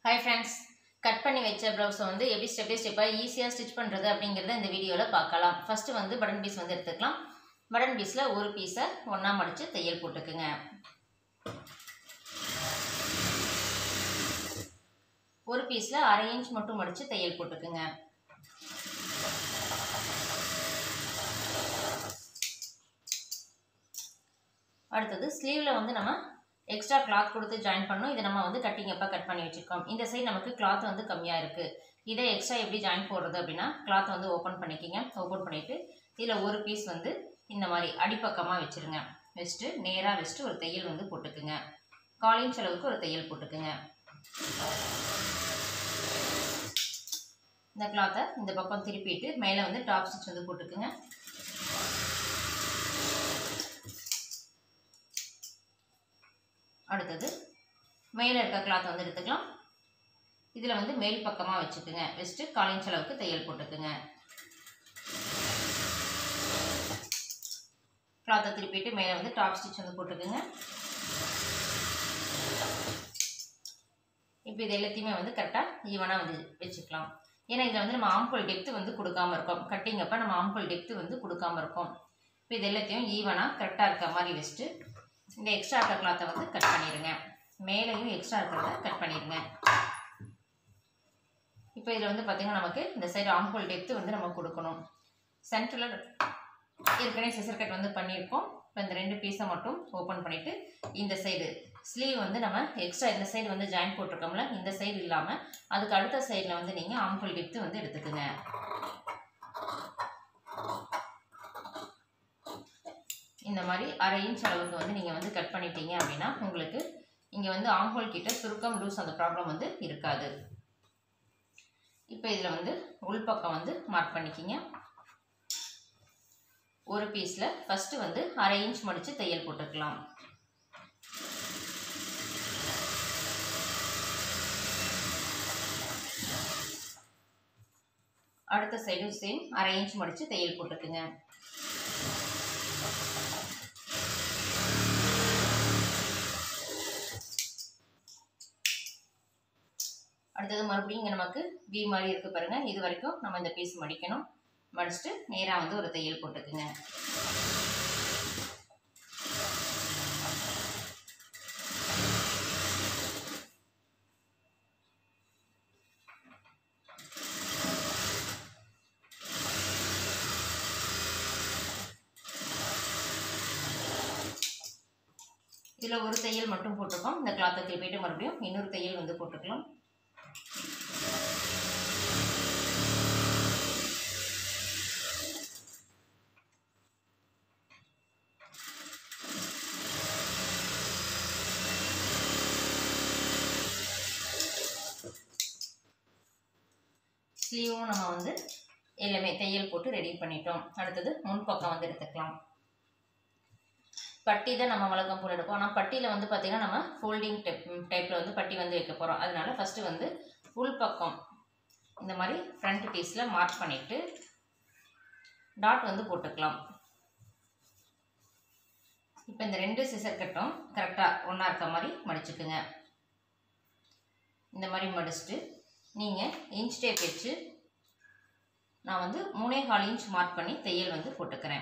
hi friends cut பண்ணி வச்ச ப்ளவுஸை வந்து எப்படி ஸ்டெப் பை ஸ்டெப்பாக ஈஸியாக ஸ்டிச் பண்ணுறது அப்படிங்கிறத இந்த வீடியோவில் பார்க்கலாம் ஃபஸ்ட்டு வந்து பட்டன் பீஸ் வந்து எடுத்துக்கலாம் பட்டன் பீஸில் ஒரு பீஸை ஒன்றா மடித்து தையல் போட்டுக்குங்க ஒரு பீஸில் அரை இன்ச் மட்டும் மடித்து தையல் போட்டுக்குங்க அடுத்தது ஸ்லீவில் வந்து நம்ம எக்ஸ்ட்ரா கிளாத் கொடுத்து ஜாயின் பண்ணோம் இதை நம்ம வந்து கட்டிங் அப்போ கட் பண்ணி வச்சுருக்கோம் இந்த சைடு நமக்கு கிளாத் வந்து கம்மியாக இருக்குது இதை எக்ஸ்ட்ரா எப்படி ஜாயின் போடுறது அப்படின்னா கிளாத் வந்து ஓப்பன் பண்ணிக்கிங்க ஓப்பன் பண்ணிவிட்டு இதில் ஒரு பீஸ் வந்து இந்த மாதிரி அடிப்பக்கமாக வச்சுருங்க வச்சுட்டு நேராக வச்சுட்டு ஒரு தையல் வந்து போட்டுக்குங்க கால் இன்ச் அளவுக்கு ஒரு தையல் போட்டுக்குங்க இந்த கிளாத்தை இந்த பக்கம் திருப்பிட்டு மேலே வந்து டாப் ஸ்டிச் வந்து போட்டுக்குங்க அடுத்தது மேலே இருக்க கிளாத் வந்து எடுத்துக்கலாம் இதில் வந்து மேல் பக்கமாக வச்சுக்குங்க வச்சுட்டு கால் இன்ச் அளவுக்கு தையல் போட்டுக்குங்க கிளாத்தை திருப்பிட்டு மேலே வந்து டாப் ஸ்டிச் வந்து போட்டுக்குங்க இப்போ இது எல்லாத்தையுமே வந்து கரெக்டாக ஈவனாக வந்து வச்சுக்கலாம் ஏன்னா இதில் வந்து நம்ம ஆம்பல் டெப்த்து வந்து கொடுக்காம இருக்கோம் கட்டிங் அப்போ நம்ம ஆம்பல் டெப்த்து வந்து கொடுக்காம இருக்கோம் இப்போ இது எல்லாத்தையும் ஈவனாக கரெக்டாக இருக்க மாதிரி வச்சுட்டு இந்த எக்ஸ்ட்ரா இருக்க கிளாத்தை வந்து கட் பண்ணிடுங்க மேலேயும் எக்ஸ்ட்ரா இருக்கிறத கட் பண்ணிடுங்க இப்போ இதில் வந்து பார்த்திங்கன்னா நமக்கு இந்த சைடு ஆம்பல் டெப்த்து வந்து நம்ம கொடுக்கணும் சென்டரில் ஏற்கனவே சிசர் கட் வந்து பண்ணியிருக்கோம் இப்போ இந்த ரெண்டு பீஸை மட்டும் ஓப்பன் பண்ணிவிட்டு இந்த சைடு ஸ்லீவ் வந்து நம்ம எக்ஸ்ட்ரா இந்த சைடு வந்து ஜாயின் போட்டிருக்கோம்ல இந்த சைடு இல்லாமல் அதுக்கு அடுத்த சைடில் வந்து நீங்கள் ஆம்பல் டெப்த்து வந்து எடுத்துக்குங்க இந்த மாதிரி அரை இன்ச் அளவுக்கு வந்து நீங்கள் வந்து கட் பண்ணிட்டீங்க அப்படின்னா உங்களுக்கு இங்கே வந்து ஆம்போல் கிட்ட சுருக்கம் லூஸ் அந்த ப்ராப்ளம் வந்து இருக்காது இப்போ இதில் வந்து உள்பக்கம் வந்து மார்க் பண்ணிக்கிங்க ஒரு பீஸில் ஃபஸ்ட்டு வந்து அரை இன்ச் மடித்து தையல் போட்டுக்கலாம் அடுத்த சைடும் சேம் அரை இன்ச் மடித்து தையல் போட்டுக்குங்க அடுத்தது மறுபடியும் இங்கே நமக்கு வி மாதிரி இருக்குது பாருங்கள் இது வரைக்கும் நம்ம இந்த பீஸ் மடிக்கணும் மடிச்சுட்டு நேராக வந்து ஒரு தையல் போட்டுக்குங்க இதில் ஒரு தையல் மட்டும் போட்டிருக்கோம் இந்த கிளாத்தை திருப்பிட்டு மறுபடியும் இன்னொரு தையல் வந்து போட்டுக்கலாம் ஸ்லீவும் நம்ம வந்து எல்லாமே தையல் போட்டு ரெடி பண்ணிட்டோம் அடுத்தது முன்பக்கம் வந்து எடுத்துக்கலாம் பட்டி தான் நம்ம வழக்கம் போல் எடுப்போம் ஆனால் பட்டியில் வந்து பார்த்திங்கன்னா நம்ம ஃபோல்டிங் டைப் டைப்பில் வந்து பட்டி வந்து வைக்க போகிறோம் அதனால ஃபஸ்ட்டு வந்து உள் பக்கம் இந்த மாதிரி ஃப்ரண்ட் பீஸில் மார்க் பண்ணிவிட்டு டாட் வந்து போட்டுக்கலாம் இப்போ இந்த ரெண்டு சிசர் கட்டும் கரெக்டாக ஒன்றா இருக்க மாதிரி மடிச்சுக்குங்க இந்த மாதிரி மடிச்சுட்டு நீங்கள் இன்ச் டேப் வச்சு நான் வந்து மூணே கால் இன்ச் மார்க் பண்ணி தையல் வந்து போட்டுக்கிறேன்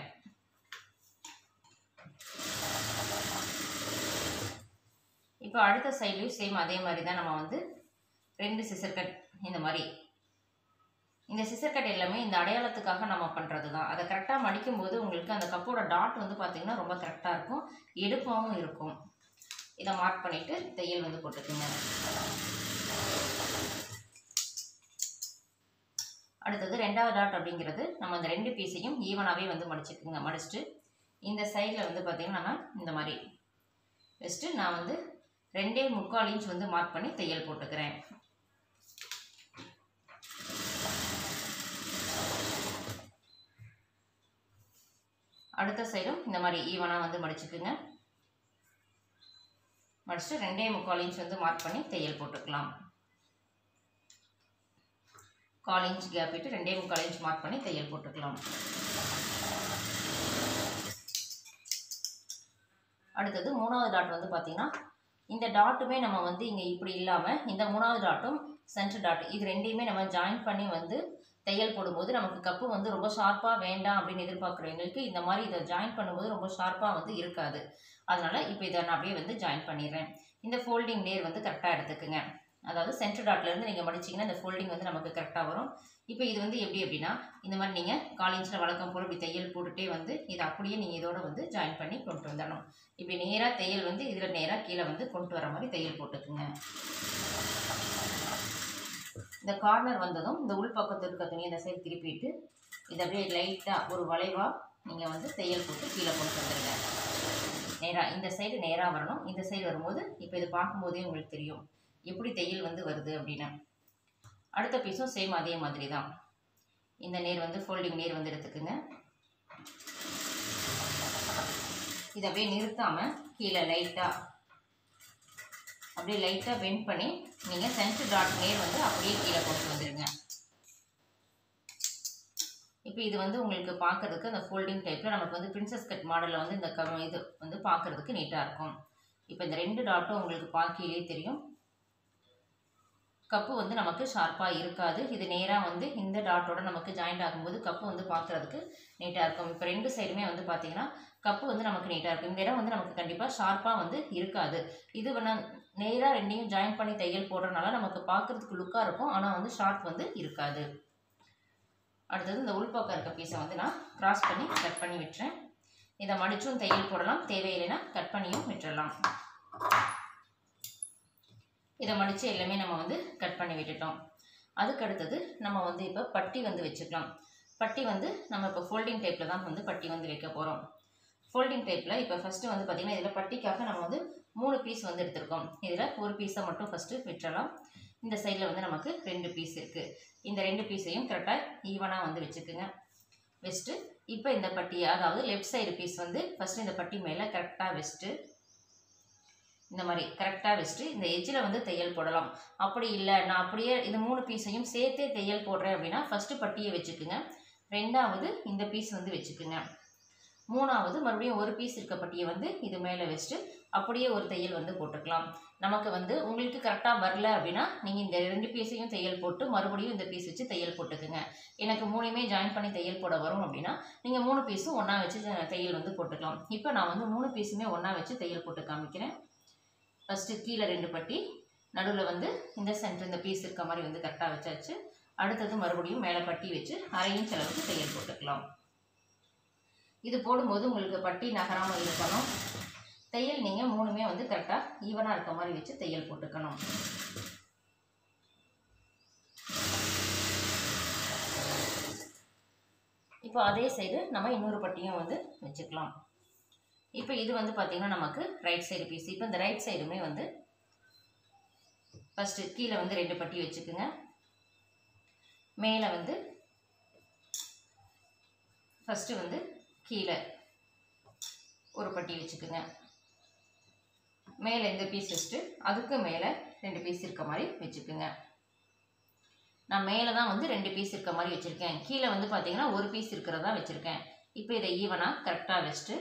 இப்போ அடுத்த சைட்லேயும் சேம் அதே மாதிரி தான் நம்ம வந்து ரெண்டு சிசர் கட் இந்த மாதிரி இந்த சிசர் கட் எல்லாமே இந்த அடையாளத்துக்காக நம்ம பண்ணுறது தான் அதை கரெக்டாக மடிக்கும்போது உங்களுக்கு அந்த கப்போட டாட் வந்து பார்த்திங்கன்னா ரொம்ப கரெக்டாக இருக்கும் எடுப்பாகவும் இருக்கும் இதை மார்க் பண்ணிவிட்டு தையல் வந்து போட்டுக்குங்க அடுத்தது ரெண்டாவது டாட் அப்படிங்கிறது நம்ம இந்த ரெண்டு பீஸையும் ஈவனாகவே வந்து மடிச்சுக்குங்க மடிச்சுட்டு இந்த சைடில் வந்து பார்த்திங்கன்னா நம்ம இந்த மாதிரி வச்சுட்டு நான் வந்து ரெண்டே முக்கால் இன்ச் வந்து மார்க் பண்ணி தையல் போட்டுக்கிறேன் அடுத்த சைடும் இந்த மாதிரி ஈவனாக வந்து மடிச்சுக்குங்க மடிச்சுட்டு ரெண்டே முக்கால் இன்ச் வந்து மார்க் பண்ணி தையல் போட்டுக்கலாம் கால் இன்ச் கேப் விட்டு ரெண்டே முக்கால் இன்ச் மார்க் பண்ணி தையல் போட்டுக்கலாம் அடுத்தது மூணாவது டாட் வந்து பார்த்திங்கன்னா இந்த டாட்டுமே நம்ம வந்து இங்கே இப்படி இல்லாமல் இந்த மூணாவது டாட்டும் சென்டர் டாட் இது ரெண்டையுமே நம்ம ஜாயின் பண்ணி வந்து தையல் போடும்போது நமக்கு கப்பு வந்து ரொம்ப ஷார்ப்பாக வேண்டாம் அப்படின்னு எதிர்பார்க்குறவங்களுக்கு இந்த மாதிரி இதை ஜாயின் பண்ணும்போது ரொம்ப ஷார்ப்பாக வந்து இருக்காது அதனால் இப்போ இதை நான் அப்படியே வந்து ஜாயின் பண்ணிடுறேன் இந்த ஃபோல்டிங் லேயர் வந்து கரெக்டாக எடுத்துக்குங்க அதாவது சென்டர் டாட்லேருந்து நீங்கள் மடிச்சிங்கன்னா இந்த ஃபோல்டிங் வந்து நமக்கு கரெக்டாக வரும் இப்போ இது வந்து எப்படி அப்படின்னா இந்த மாதிரி நீங்கள் காலேஜில் வழக்கம் போல் இப்படி தையல் போட்டுகிட்டே வந்து இதை அப்படியே நீங்கள் இதோட வந்து ஜாயின் பண்ணி கொண்டு வந்துடணும் இப்படி நேராக தையல் வந்து இதில் நேராக கீழே வந்து கொண்டு வர மாதிரி தையல் போட்டுக்குங்க இந்த கார்னர் வந்ததும் இந்த உள் பக்கத்தில் இருக்க துணியை இந்த சைடு திருப்பிட்டு இதை அப்படியே லைட்டாக ஒரு வளைவாக நீங்கள் வந்து தையல் போட்டு கீழே கொண்டு வந்துடுங்க நேராக இந்த சைடு நேராக வரணும் இந்த சைடு வரும்போது இப்போ இது பார்க்கும்போதே உங்களுக்கு தெரியும் எப்படி தையல் வந்து வருது அப்படின்னு அடுத்த பீஸும் சேம் அதே மாதிரி தான் இந்த நேர் வந்து ஃபோல்டிங் நேர் வந்து எடுத்துக்குங்க இதை அப்படியே நிறுத்தாமல் கீழே லைட்டாக அப்படியே லைட்டாக பெண்ட் பண்ணி நீங்கள் சென்டர் டாட் நேர் வந்து அப்படியே கீழே கொண்டு வந்துடுங்க இப்போ இது வந்து உங்களுக்கு பார்க்கறதுக்கு அந்த ஃபோல்டிங் டைப்பில் நமக்கு வந்து பிரின்சஸ் கட் மாடலில் வந்து இந்த க இது வந்து பார்க்கறதுக்கு நீட்டாக இருக்கும் இப்போ இந்த ரெண்டு டாட்டும் உங்களுக்கு பார்க்கையிலே தெரியும் கப்பு வந்து நமக்கு ஷார்ப்பாக இருக்காது இது நேராக வந்து இந்த டாட்டோட நமக்கு ஜாயிண்ட் ஆகும்போது கப்பு வந்து பார்க்குறதுக்கு நீட்டாக இருக்கும் இப்போ ரெண்டு சைடுமே வந்து பார்த்தீங்கன்னா கப்பு வந்து நமக்கு நீட்டாக இருக்கும் இந்த இடம் வந்து நமக்கு கண்டிப்பாக ஷார்ப்பாக வந்து இருக்காது இது வேணா நேராக ரெண்டையும் ஜாயின் பண்ணி தையல் போடுறதுனால நமக்கு பார்க்குறதுக்கு லுக்காக இருக்கும் ஆனால் வந்து ஷார்ப் வந்து இருக்காது அடுத்தது இந்த உள்பக்கம் இருக்க பீஸை வந்து நான் கிராஸ் பண்ணி கட் பண்ணி விட்டுறேன் இதை மடிச்சும் தையல் போடலாம் தேவையில்லைன்னா கட் பண்ணியும் விட்டுறலாம் இதை மடித்து எல்லாமே நம்ம வந்து கட் பண்ணி விட்டுட்டோம் அதுக்கு அடுத்தது நம்ம வந்து இப்போ பட்டி வந்து வச்சுக்கலாம் பட்டி வந்து நம்ம இப்போ ஃபோல்டிங் டைப்பில் தான் வந்து பட்டி வந்து வைக்க போகிறோம் ஃபோல்டிங் டைப்பில் இப்போ ஃபஸ்ட்டு வந்து பார்த்திங்கன்னா இதில் பட்டிக்காக நம்ம வந்து மூணு பீஸ் வந்து எடுத்திருக்கோம் இதில் ஒரு பீஸை மட்டும் ஃபஸ்ட்டு விட்டுறலாம் இந்த சைடில் வந்து நமக்கு ரெண்டு பீஸ் இருக்குது இந்த ரெண்டு பீஸையும் கரெக்டாக ஈவனாக வந்து வச்சுக்குங்க வச்சுட்டு இப்போ இந்த பட்டி அதாவது லெஃப்ட் சைடு பீஸ் வந்து ஃபஸ்ட்டு இந்த பட்டி மேலே கரெக்டாக வச்சுட்டு இந்த மாதிரி கரெக்டாக வச்சுட்டு இந்த எஜ்ஜில் வந்து தையல் போடலாம் அப்படி இல்லை நான் அப்படியே இந்த மூணு பீஸையும் சேர்த்தே தையல் போடுறேன் அப்படின்னா ஃபஸ்ட்டு பட்டியை வச்சுக்குங்க ரெண்டாவது இந்த பீஸ் வந்து வச்சுக்குங்க மூணாவது மறுபடியும் ஒரு பீஸ் இருக்க பட்டியை வந்து இது மேலே வச்சுட்டு அப்படியே ஒரு தையல் வந்து போட்டுக்கலாம் நமக்கு வந்து உங்களுக்கு கரெக்டாக வரல அப்படின்னா நீங்கள் இந்த ரெண்டு பீஸையும் தையல் போட்டு மறுபடியும் இந்த பீஸ் வச்சு தையல் போட்டுக்குங்க எனக்கு மூணுமே ஜாயின் பண்ணி தையல் போட வரும் அப்படின்னா நீங்கள் மூணு பீஸும் ஒன்றா வச்சு தையல் வந்து போட்டுக்கலாம் இப்போ நான் வந்து மூணு பீஸுமே ஒன்றா வச்சு தையல் போட்டு காமிக்கிறேன் ஃபஸ்ட்டு கீழே ரெண்டு பட்டி நடுவில் வந்து இந்த சென்டர் இந்த பீஸ் இருக்க மாதிரி வந்து கரெக்டாக வச்சாச்சு அடுத்தது மறுபடியும் மேலே பட்டி வச்சு அரை இன்ச் அளவுக்கு தையல் போட்டுக்கலாம் இது போடும்போது உங்களுக்கு பட்டி நகராமல் இருக்கணும் தையல் நீங்கள் மூணுமே வந்து கரெக்டாக ஈவனாக இருக்க மாதிரி வச்சு தையல் போட்டுக்கணும் இப்போ அதே சைடு நம்ம இன்னொரு பட்டியும் வந்து வச்சுக்கலாம் இப்போ இது வந்து பார்த்திங்கன்னா நமக்கு ரைட் சைடு பீஸ் இப்போ இந்த ரைட் சைடுமே வந்து ஃபஸ்ட்டு கீழே வந்து ரெண்டு பட்டி வச்சுக்குங்க மேலே வந்து ஃபஸ்ட்டு வந்து கீழே ஒரு பட்டி வச்சுக்குங்க மேலே இந்த பீஸ் வச்சுட்டு அதுக்கு மேலே ரெண்டு பீஸ் இருக்க மாதிரி வச்சுக்குங்க நான் மேலே தான் வந்து ரெண்டு பீஸ் இருக்க மாதிரி வச்சுருக்கேன் கீழே வந்து பார்த்தீங்கன்னா ஒரு பீஸ் இருக்கிறதா வச்சுருக்கேன் இப்போ இதை ஈவனாக கரெக்டாக வச்சுட்டு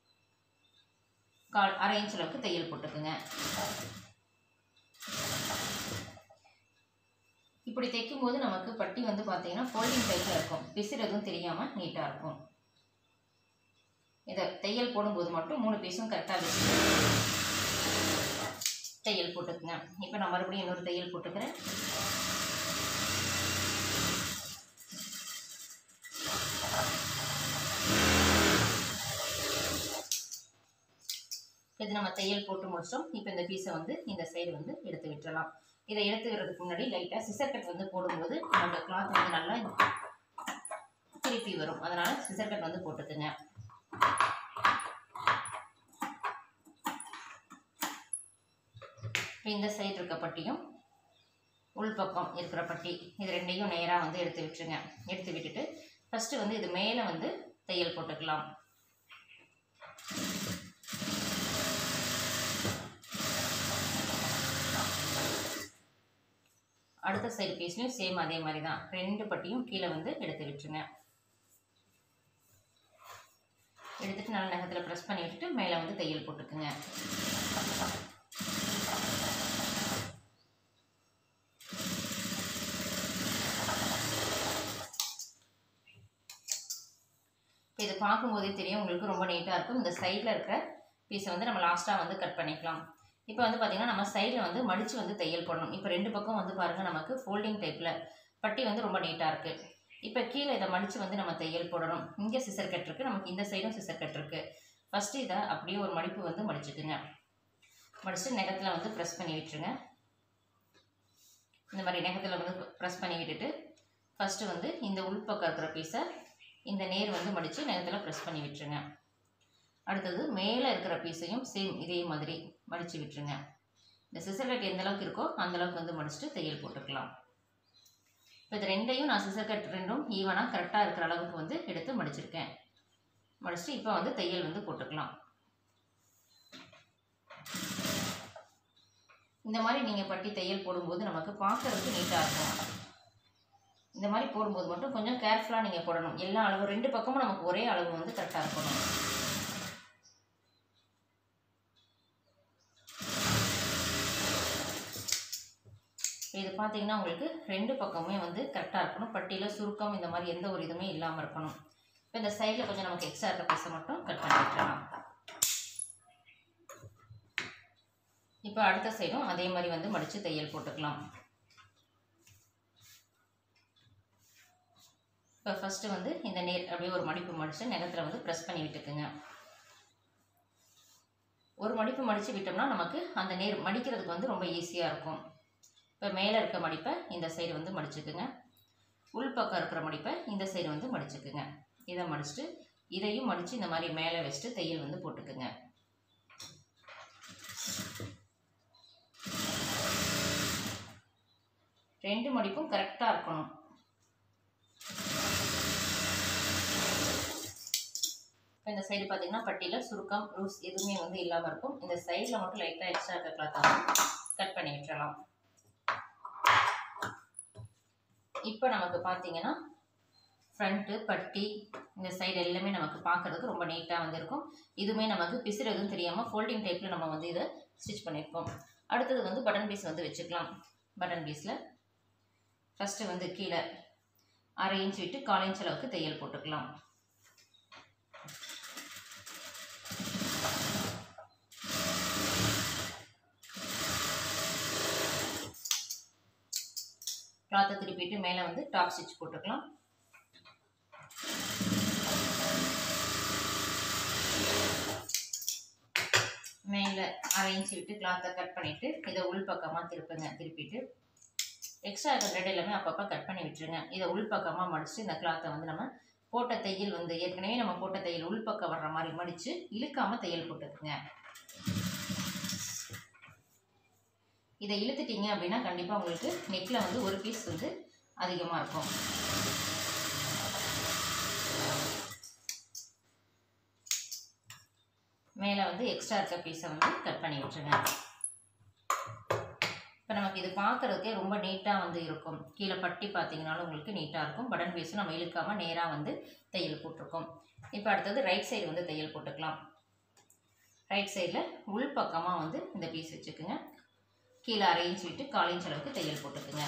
கால் அரை இன்ச் அளவுக்கு தையல் போட்டுக்குங்க இப்படி தைக்கும் போது நமக்கு பட்டி வந்து பார்த்தீங்கன்னா ஃபோல்டிங் டைப்பில் இருக்கும் பிசிறு எதுவும் தெரியாமல் நீட்டாக இருக்கும் இதை தையல் போடும்போது மட்டும் மூணு பீஸும் கரெக்டாக வச்சு தையல் போட்டுக்குங்க இப்போ நான் மறுபடியும் இன்னொரு தையல் போட்டுக்கிறேன் இது நம்ம தையல் போட்டு முடிச்சோம் இப்போ இந்த பீஸை வந்து இந்த சைடு வந்து எடுத்து விட்டுறலாம் இதை எடுத்து விடுறதுக்கு முன்னாடி லைட்டாக சிசர் கட் வந்து போடும்போது நம்ம கிளாத் வந்து நல்லா திருப்பி வரும் அதனால் சிசர் கட் வந்து போட்டுக்குங்க இப்போ இந்த சைடு இருக்க பட்டியும் உள்பக்கம் இருக்கிற பட்டி இது ரெண்டையும் நேராக வந்து எடுத்து விட்டுருங்க எடுத்து விட்டுட்டு ஃபஸ்ட்டு வந்து இது மேலே வந்து தையல் போட்டுக்கலாம் அடுத்த சைடு பீஸ்லையும் சேம் அதே மாதிரி தான் ரெண்டு பட்டியும் கீழே வந்து எடுத்து விட்டுருங்க எடுத்துட்டு நல்லா நகத்தில் ப்ரெஸ் பண்ணி விட்டுட்டு மேலே வந்து தையல் போட்டுக்குங்க இது பார்க்கும்போதே தெரியும் உங்களுக்கு ரொம்ப நீட்டாக இருக்கும் இந்த சைடில் இருக்கிற பீஸை வந்து நம்ம லாஸ்ட்டாக வந்து கட் பண்ணிக்கலாம் இப்போ வந்து பார்த்திங்கன்னா நம்ம சைடில் வந்து மடித்து வந்து தையல் போடணும் இப்போ ரெண்டு பக்கம் வந்து பாருங்கள் நமக்கு ஃபோல்டிங் டைப்பில் பட்டி வந்து ரொம்ப நீட்டாக இருக்குது இப்போ கீழே இதை மடித்து வந்து நம்ம தையல் போடணும் இங்கே சிசர் கட் இருக்குது நமக்கு இந்த சைடும் சிசர் கட் இருக்குது ஃபஸ்ட்டு இதை அப்படியே ஒரு மடிப்பு வந்து மடிச்சுக்குங்க மடித்து நெகத்தில் வந்து ப்ரெஸ் பண்ணி விட்டுருங்க இந்த மாதிரி நெகத்தில் வந்து ப்ரெஸ் பண்ணி விட்டுட்டு ஃபஸ்ட்டு வந்து இந்த உள்பக்கம் இருக்கிற பீஸை இந்த நேர் வந்து மடித்து நெகத்தில் ப்ரெஸ் பண்ணி விட்டுருங்க அடுத்தது மேலே இருக்கிற பீஸையும் சேம் இதே மாதிரி மடித்து விட்டுருங்க இந்த சிசர் கட் எந்த அளவுக்கு இருக்கோ அந்த அளவுக்கு வந்து மடிச்சுட்டு தையல் போட்டுக்கலாம் இப்போ இது ரெண்டையும் நான் சிசர் கட் ரெண்டும் ஈவனாக கரெக்டாக இருக்கிற அளவுக்கு வந்து எடுத்து மடிச்சிருக்கேன் மடிச்சுட்டு இப்போ வந்து தையல் வந்து போட்டுக்கலாம் இந்த மாதிரி நீங்கள் பட்டி தையல் போடும்போது நமக்கு பார்க்கறதுக்கு நீட்டாக இருக்கும் இந்த மாதிரி போடும்போது மட்டும் கொஞ்சம் கேர்ஃபுல்லாக நீங்கள் போடணும் எல்லா அளவும் ரெண்டு பக்கமும் நமக்கு ஒரே அளவு வந்து கரெக்டாக இருக்கணும் இது பார்த்தீங்கன்னா உங்களுக்கு ரெண்டு பக்கமுமே வந்து கரெக்டாக இருக்கணும் பட்டியில் சுருக்கம் இந்த மாதிரி எந்த ஒரு இதுவுமே இல்லாமல் இருக்கணும் இப்போ இந்த சைடில் கொஞ்சம் நமக்கு எக்ஸ்ட்ரா இருக்க பீஸை மட்டும் கட் பண்ணி விட்டுறலாம் இப்போ அடுத்த சைடும் அதே மாதிரி வந்து மடித்து தையல் போட்டுக்கலாம் இப்போ ஃபஸ்ட்டு வந்து இந்த நேர் அப்படியே ஒரு மடிப்பு மடித்து நெகத்தில் வந்து ப்ரெஸ் பண்ணி விட்டுக்குங்க ஒரு மடிப்பு மடித்து விட்டோம்னா நமக்கு அந்த நேர் மடிக்கிறதுக்கு வந்து ரொம்ப ஈஸியாக இருக்கும் இப்போ மேலே இருக்க மடிப்பை இந்த சைடு வந்து மடிச்சுக்குங்க உள் பக்கம் இருக்கிற மடிப்பை இந்த சைடு வந்து மடிச்சுக்குங்க இதை மடிச்சுட்டு இதையும் மடித்து இந்த மாதிரி மேலே வச்சுட்டு தையல் வந்து போட்டுக்குங்க ரெண்டு மடிப்பும் கரெக்டாக இருக்கணும் இப்போ இந்த சைடு பார்த்தீங்கன்னா பட்டியில் சுருக்கம் லூஸ் எதுவுமே வந்து இல்லாமல் இருக்கும் இந்த சைடில் மட்டும் லைட்டாக எக்ஸ்ட்ரா இருக்க கிளாத்தை கட் பண்ணி விட்டுறலாம் இப்போ நமக்கு பார்த்தீங்கன்னா ஃப்ரண்ட்டு பட்டி இந்த சைடு எல்லாமே நமக்கு பார்க்குறதுக்கு ரொம்ப நீட்டாக வந்திருக்கும் இதுவுமே நமக்கு பிசுறு எதுவும் தெரியாமல் ஃபோல்டிங் டைப்பில் நம்ம வந்து இதை ஸ்டிச் பண்ணியிருக்கோம் அடுத்தது வந்து பட்டன் பீஸ் வந்து வச்சுக்கலாம் பட்டன் பீஸில் ஃபஸ்ட்டு வந்து கீழே அரை இன்ச் விட்டு கால் இன்ச் அளவுக்கு தையல் போட்டுக்கலாம் கிளாத்தை திருப்பிட்டு மேலே வந்து டாப் ஸ்டிச் போட்டுக்கலாம் மேலே அரை இன்ச் விட்டு கிளாத்தை கட் பண்ணிவிட்டு இதை உள் பக்கமாக திருப்புங்க திருப்பிட்டு எக்ஸ்ட்ரா இருக்கிற த்ரெட் எல்லாமே அப்பப்போ கட் பண்ணி விட்டுருங்க இதை உள் பக்கமாக மடித்து இந்த கிளாத்தை வந்து நம்ம போட்ட தையல் வந்து ஏற்கனவே நம்ம போட்ட தையல் உள் பக்கம் வர்ற மாதிரி மடித்து இழுக்காமல் தையல் போட்டுக்குங்க இதை இழுத்துட்டீங்க அப்படின்னா கண்டிப்பாக உங்களுக்கு நெக்கில் வந்து ஒரு பீஸ் வந்து அதிகமாக இருக்கும் மேலே வந்து எக்ஸ்ட்ரா இருக்க பீஸை வந்து கட் பண்ணி விட்டுருங்க இப்போ நமக்கு இது பார்க்குறதுக்கே ரொம்ப நீட்டாக வந்து இருக்கும் கீழே பட்டி பார்த்தீங்கனாலும் உங்களுக்கு நீட்டாக இருக்கும் பட்டன் பீஸும் நம்ம இழுக்காமல் நேராக வந்து தையல் போட்டிருக்கோம் இப்போ அடுத்தது ரைட் சைடு வந்து தையல் போட்டுக்கலாம் ரைட் சைடில் உள் பக்கமாக வந்து இந்த பீஸ் வச்சுக்குங்க கீழே அரை இன்ச் விட்டு கால் இன்ச் அளவுக்கு தையல் போட்டுக்குங்க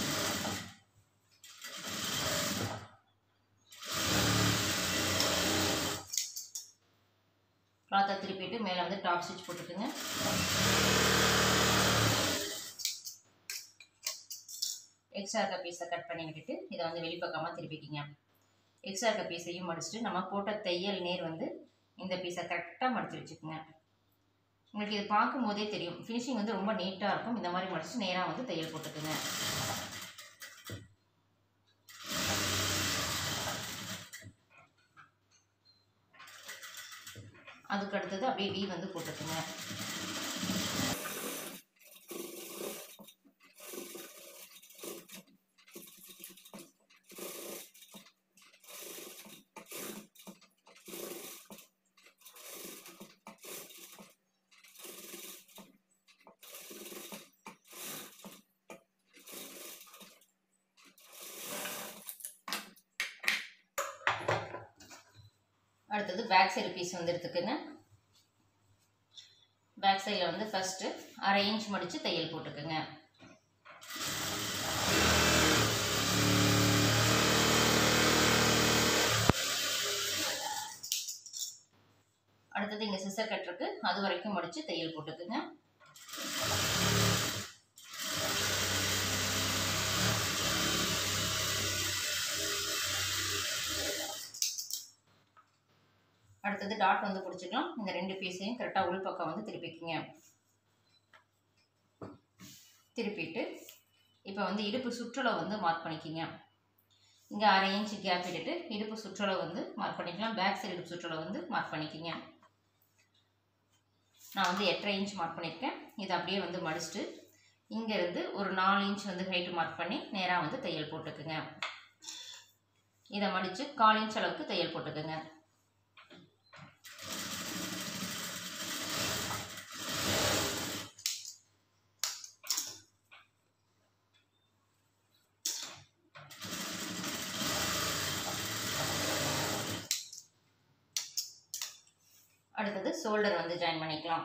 கிளாத்தை திருப்பிட்டு மேலே வந்து டாப் ஸ்டிச் போட்டுக்குங்க எக்ஸ்ட்ரா இருக்க பீஸை கட் பண்ணி விட்டுட்டு இதை வந்து வெளிப்பக்கமாக திருப்பிக்கிங்க எக்ஸ்ட்ரா இருக்க பீஸையும் மடிச்சுட்டு நம்ம போட்ட தையல் நேர் வந்து இந்த பீஸை கரெக்டாக மடித்து வச்சுக்கோங்க உங்களுக்கு இது பார்க்கும் போதே தெரியும் ஃபினிஷிங் வந்து ரொம்ப நீட்டாக இருக்கும் இந்த மாதிரி மடிச்சு நேராக வந்து தையல் போட்டுக்குங்க அதுக்கு அடுத்தது அப்படியே வி வந்து போட்டுக்குங்க அடுத்தது பேக் சைடு பீஸ் வந்து எடுத்துக்கோங்க பேக் சைடில் வந்து ஃபஸ்ட்டு அரை இன்ச் மடித்து தையல் போட்டுக்கோங்க அடுத்தது இங்கே சிசர் கட் இருக்கு அது வரைக்கும் மடித்து தையல் போட்டுக்குங்க அடுத்தது டாட் வந்து பிடிச்சிக்கலாம் இந்த ரெண்டு பீஸையும் கரெக்டாக உள் பக்கம் வந்து திருப்பிக்கிங்க திருப்பிட்டு இப்போ வந்து இடுப்பு சுற்றளவு வந்து மார்க் பண்ணிக்கிங்க இங்கே அரை இன்ச்சு கேப் விட்டுட்டு இடுப்பு சுற்றளவு வந்து மார்க் பண்ணிக்கலாம் பேக் சைடு இடுப்பு சுற்றளவு வந்து மார்க் பண்ணிக்கிங்க நான் வந்து எட்டரை இன்ச் மார்க் பண்ணியிருக்கேன் இதை அப்படியே வந்து மடிச்சுட்டு இங்கேருந்து ஒரு நாலு இன்ச் வந்து ஹைட்டு மார்க் பண்ணி நேராக வந்து தையல் போட்டுக்குங்க இதை மடித்து கால் இன்ச் அளவுக்கு தையல் போட்டுக்குங்க அடுத்தது ஷோல்டர் வந்து ஜாயின் பண்ணிக்கலாம்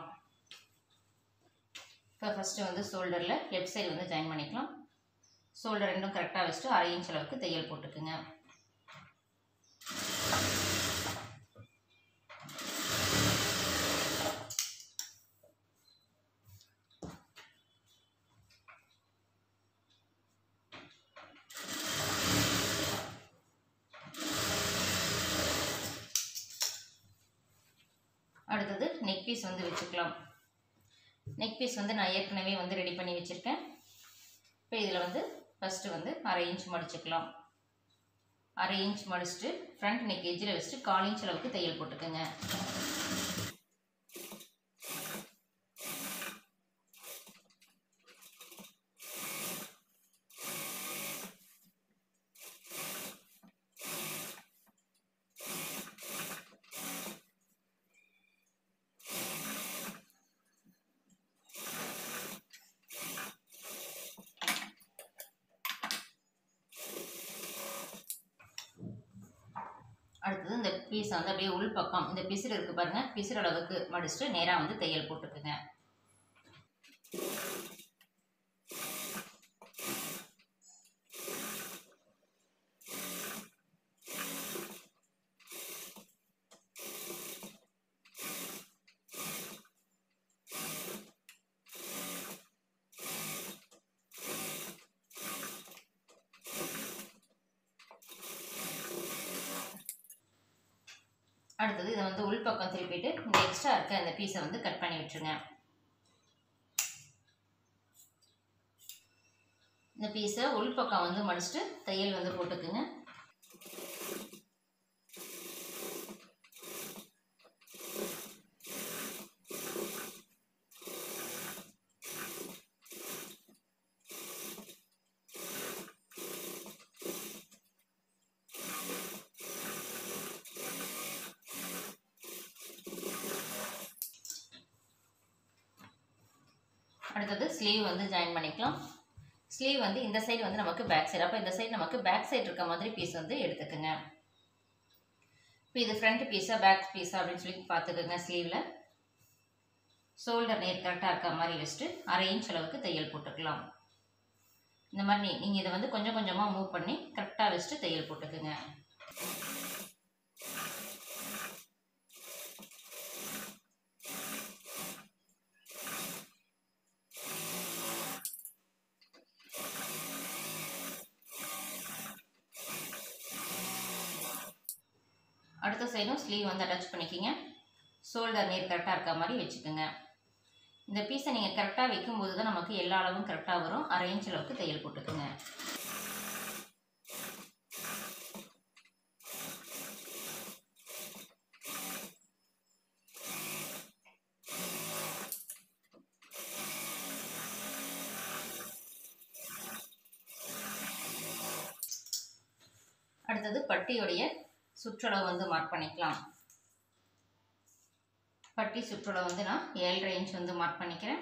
இப்போ ஃபஸ்ட்டு வந்து ஷோல்டரில் லெஃப்ட் சைடு வந்து ஜாயின் பண்ணிக்கலாம் ஷோல்டர் ரெண்டும் கரெக்டாக வச்சுட்டு அரை இன்ச் அளவுக்கு தையல் போட்டுக்குங்க அடுத்தது நெக் பீஸ் வந்து வச்சுக்கலாம் நெக் பீஸ் வந்து நான் ஏற்கனவே வந்து ரெடி பண்ணி வச்சுருக்கேன் இப்போ இதில் வந்து ஃபஸ்ட்டு வந்து அரை இன்ச் மடிச்சுக்கலாம் அரை இன்ச் மடிச்சுட்டு ஃப்ரண்ட் நெக் எஜ்ஜில் வச்சுட்டு கால் இன்ச் அளவுக்கு தையல் போட்டுக்கோங்க அடுத்தது இந்த பீஸை வந்து அப்படியே உள் பக்கம் இந்த பிசிறு இருக்குது பாருங்கள் பிசிறு அளவுக்கு மடிச்சுட்டு நேராக வந்து தையல் போட்டுக்குங்க அடுத்தது இதை வந்து உள் பக்கம் திருப்பிட்டு இந்த எக்ஸ்ட்ரா இருக்க அந்த பீஸை வந்து கட் பண்ணி விட்டுருங்க இந்த பீஸை உள் பக்கம் வந்து மடிச்சுட்டு தையல் வந்து போட்டுக்குங்க அடுத்தது ஸ்லீவ் வந்து ஜாயின் பண்ணிக்கலாம் ஸ்லீவ் வந்து இந்த சைடு வந்து நமக்கு பேக் சைடு அப்போ இந்த சைடு நமக்கு பேக் சைடு இருக்க மாதிரி பீஸ் வந்து எடுத்துக்கோங்க இப்போ இது ஃப்ரண்ட் பீஸா பேக் பீஸா அப்படின்னு சொல்லி பார்த்துக்கோங்க ஸ்லீவில் ஷோல்டர் நேர் கரெக்டாக இருக்க மாதிரி வச்சுட்டு அரை இன்ச் அளவுக்கு தையல் போட்டுக்கலாம் இந்த மாதிரி நீங்கள் இதை வந்து கொஞ்சம் கொஞ்சமாக மூவ் பண்ணி கரெக்டாக வச்சுட்டு தையல் போட்டுக்குங்க அடுத்த சைடும் ஸ்லீவ் வந்து அட்டாச் பண்ணிக்கிங்க ஷோல்டர் நேர் கரெக்டாக இருக்க மாதிரி வச்சுக்கோங்க இந்த பீஸை நீங்கள் கரெக்டாக வைக்கும்போது தான் நமக்கு எல்லா அளவும் கரெக்டாக வரும் அரை இன்ச் அளவுக்கு தையல் போட்டுக்குங்க அடுத்தது பட்டியுடைய சுற்றளவு வந்து மார்க் பண்ணிக்கலாம் பட்டி சுற்றளவு வந்து நான் ஏழரை இன்ச் வந்து மார்க் பண்ணிக்கிறேன்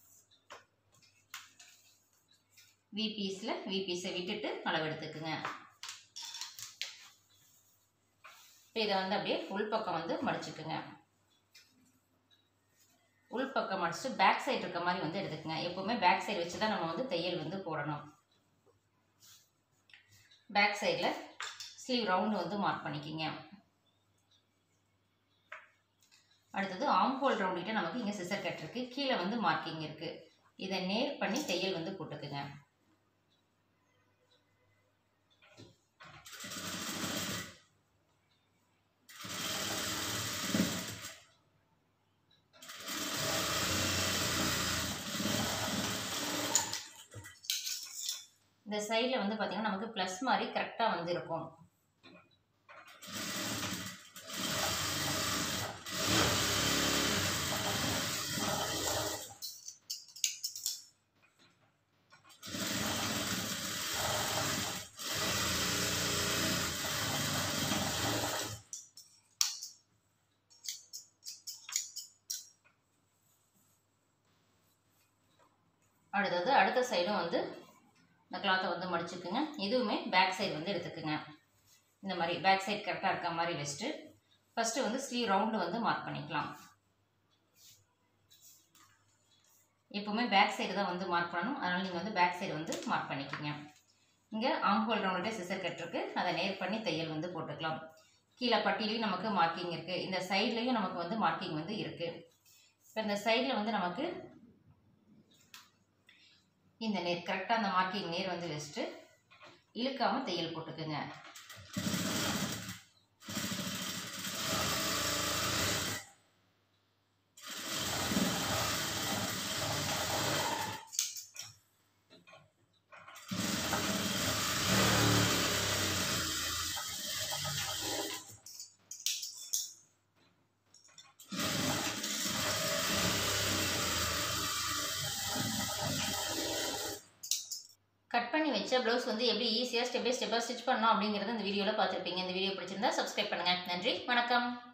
வி பீஸில் வி பீஸை விட்டுட்டு அளவு எடுத்துக்குங்க இப்போ இதை வந்து அப்படியே உள்பக்கம் வந்து மடிச்சுக்குங்க உள்பக்கம் மடிச்சுட்டு பேக் சைடு இருக்க மாதிரி வந்து எடுத்துக்கங்க எப்போவுமே பேக் சைடு வச்சு தான் நம்ம வந்து தையல் வந்து போடணும் பேக் சைடில் ஸ்லீவ் ரவுண்டு வந்து மார்க் பண்ணிக்கிங்க அடுத்தது ஆம் ஹோல் ரவுண்டிட்ட நமக்கு இங்கே சிசர் கட் இருக்குது கீழே வந்து மார்க்கிங் இருக்குது இதை நேர் பண்ணி தையல் வந்து போட்டுக்குங்க இந்த சைடில் வந்து பார்த்திங்கன்னா நமக்கு ப்ளஸ் மாதிரி கரெக்டாக வந்து இருக்கும் அடுத்தது அடுத்த சைடும் வந்து இந்த கிளாத்தை வந்து மடிச்சுக்குங்க இதுவுமே பேக் சைடு வந்து எடுத்துக்குங்க இந்த மாதிரி பேக் சைடு கரெக்டாக இருக்க மாதிரி வச்சுட்டு ஃபஸ்ட்டு வந்து ஸ்லீவ் ரவுண்டு வந்து மார்க் பண்ணிக்கலாம் எப்போவுமே பேக் சைடு தான் வந்து மார்க் பண்ணணும் அதனால் நீங்கள் வந்து பேக் சைடு வந்து மார்க் பண்ணிக்கோங்க இங்கே ஆம்ஹோல் ரவுண்டே சிசர் கட் இருக்கு அதை நேர் பண்ணி தையல் வந்து போட்டுக்கலாம் கீழே பட்டிலையும் நமக்கு மார்க்கிங் இருக்குது இந்த சைட்லேயும் நமக்கு வந்து மார்க்கிங் வந்து இருக்குது இப்போ இந்த சைடில் வந்து நமக்கு இந்த நேர் கரெக்டாக அந்த மார்க்கிங் நேர் வந்து வச்சுட்டு இழுக்காமல் தையல் போட்டுக்குங்க கட் பண்ணி வச்ச ப்ளவுஸ் வந்து எப்படி ஈஸியாக ஸ்டெப் பை ஸ்டெப்பாக ஸ்டிச் பண்ணணும் அப்படிங்கிறத இந்த வீடியோவில் பார்த்துருப்பீங்க இந்த வீடியோ பிடிச்சிருந்தா சப்ஸ்கிரைப் பண்ணுங்கள் நன்றி வணக்கம்